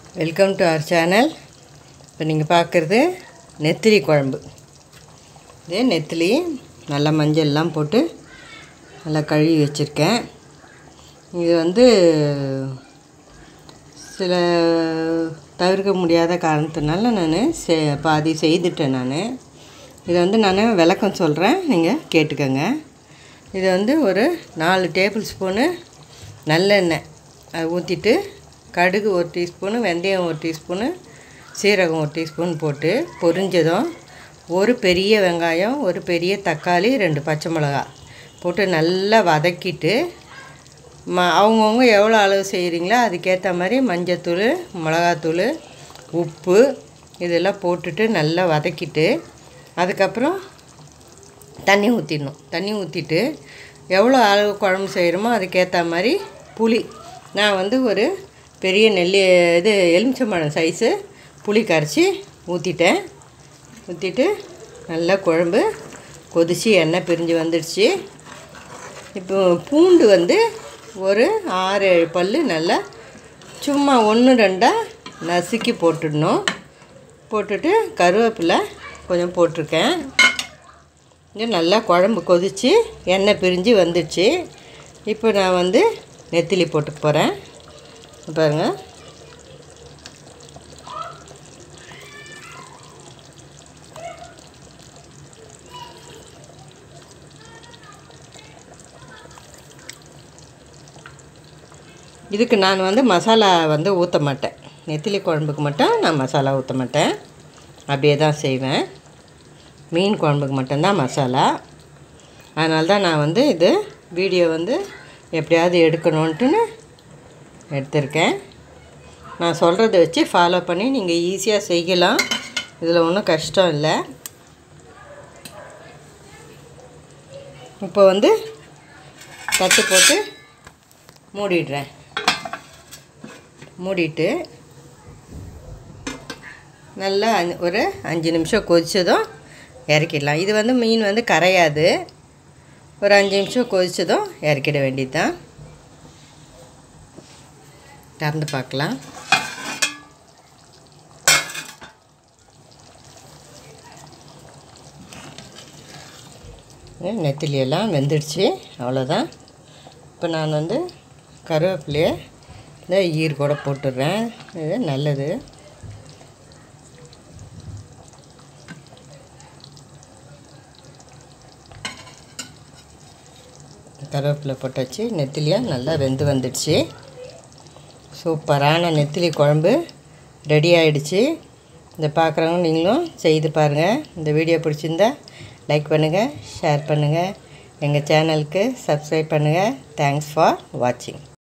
welcome to our channel இப்போ நீங்கள் பார்க்குறது நெத்திலி குழம்பு இதே நெத்திலி நல்லா மஞ்சள்லாம் போட்டு நல்லா கழுவி வச்சுருக்கேன் இது வந்து சில தவிர்க்க முடியாத காரணத்தினால நான் செ பாதி செய்துட்டேன் நான் இதை வந்து நான் விளக்கம் சொல்கிறேன் நீங்கள் கேட்டுக்கோங்க இது வந்து ஒரு நாலு டேபிள் ஸ்பூனு நல்லெண்ணெய் அதை ஊற்றிட்டு கடுகு ஒரு டீஸ்பூனு வெந்தயம் ஒரு டீஸ்பூனு சீரகம் ஒரு டீஸ்பூன் போட்டு பொரிஞ்சதும் ஒரு பெரிய வெங்காயம் ஒரு பெரிய தக்காளி ரெண்டு பச்சை மிளகா போட்டு நல்லா வதக்கிட்டு ம அவங்கவுங்க எவ்வளோ அளவு செய்கிறீங்களோ அதுக்கேற்ற மாதிரி மஞ்சத்தூள் மிளகாத்தூள் உப்பு இதெல்லாம் போட்டுட்டு நல்லா வதக்கிட்டு அதுக்கப்புறம் தண்ணி ஊற்றிடணும் தண்ணி ஊற்றிட்டு எவ்வளோ அளவு குழம்பு செய்கிறோமோ அதுக்கேற்ற மாதிரி புளி நான் வந்து ஒரு பெரிய நெல்லி இது எலுமிச்சம்பழம் சைஸு புளி கரைச்சி ஊற்றிட்டேன் ஊற்றிட்டு நல்லா குழம்பு கொதித்து எண்ணெய் பிரிஞ்சு வந்துடுச்சு இப்போ பூண்டு வந்து ஒரு ஆறு ஏழு பல் நல்லா சும்மா ஒன்று ரெண்டாக நசுக்கி போட்டுடணும் போட்டுட்டு கருவேப்பிலை கொஞ்சம் போட்டிருக்கேன் இது நல்லா குழம்பு கொதித்து எண்ணெய் பிரிஞ்சு வந்துடுச்சு இப்போ நான் வந்து நெத்திலி போட்டு போகிறேன் பாருங்கள் இதுக்கு நான் வந்து மசாலா வந்து ஊற்ற மாட்டேன் நெத்திலி குழம்புக்கு மட்டும் நான் மசாலா ஊற்ற மாட்டேன் அப்படியே தான் செய்வேன் மீன் குழம்புக்கு மட்டும்தான் மசாலா அதனால தான் நான் வந்து இது வீடியோ வந்து எப்படியாவது எடுக்கணுன்ட்டுன்னு எடுத்திருக்கேன் நான் சொல்கிறத வச்சு ஃபாலோ பண்ணி நீங்கள் ஈஸியாக செய்யலாம் இதில் ஒன்றும் கஷ்டம் இல்லை இப்போ வந்து தட்டு போட்டு மூடிடுறேன் மூடிட்டு நல்லா அஞ்சு- ஒரு அஞ்சு நிமிஷம் கொதிச்சதும் இறக்கிடலாம் இது வந்து மீன் வந்து கரையாது ஒரு அஞ்சு நிமிஷம் கொதிச்சதும் இறக்கிட வேண்டியது தான் திறந்து பார்க்கலாம் இது நெத்திலி எல்லாம் வெந்துடுச்சு அவ்வளோதான் இப்போ நான் வந்து கருவேப்பிலையை இந்த ஈர் கூட போட்டுடுறேன் இது நல்லது கருவேப்பிலை போட்டாச்சு நெத்திலியாக நல்லா வெந்து வந்துடுச்சு சூப்பரான நெத்திலி குழம்பு ரெடி ஆயிடுச்சு இதை பார்க்குறவங்க நீங்களும் செய்து பாருங்கள் இந்த வீடியோ பிடிச்சிருந்தா லைக் பண்ணுங்கள் ஷேர் பண்ணுங்கள் எங்கள் சேனலுக்கு சப்ஸ்கிரைப் பண்ணுங்கள் தேங்க்ஸ் ஃபார் வாட்சிங்